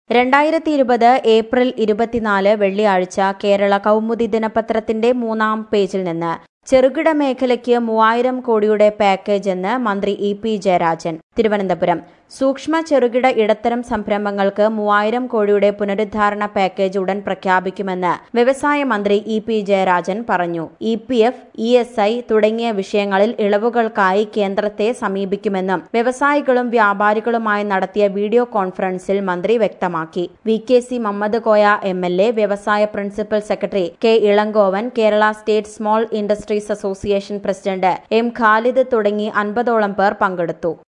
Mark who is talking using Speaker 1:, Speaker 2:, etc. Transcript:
Speaker 1: രണ്ടായിരത്തി ഇരുപത് ഏപ്രിൽ ഇരുപത്തിനാല് വെള്ളിയാഴ്ച കേരള കൗമുദി ദിനപത്രത്തിന്റെ മൂന്നാം പേജിൽ നിന്ന് ചെറുകിട മേഖലയ്ക്ക് മൂവായിരം കോടിയുടെ പാക്കേജ് എന്ന് മന്ത്രി ഇ പി ജയരാജൻ തിരുവനന്തപുരം സൂക്ഷ്മ ചെറുകിട ഇടത്തരം സംരംഭങ്ങൾക്ക് മൂവായിരം കോടിയുടെ പുനരുദ്ധാരണ പാക്കേജ് ഉടൻ പ്രഖ്യാപിക്കുമെന്ന് വ്യവസായ മന്ത്രി ഇ പി ജയരാജൻ പറഞ്ഞു E P F E S I തുടങ്ങിയ വിഷയങ്ങളിൽ ഇളവുകൾക്കായി കേന്ദ്രത്തെ സമീപിക്കുമെന്നും വ്യവസായികളും വ്യാപാരികളുമായി നടത്തിയ വീഡിയോ കോൺഫറൻസിൽ മന്ത്രി വ്യക്തമാക്കി V K C Muhammad Koya M L A വ്യവസായ principal secretary K Elangovan Kerala state small industries association president M Khalid തുടങ്ങി അൻപതോളം പേർ പങ്കെടുത്തു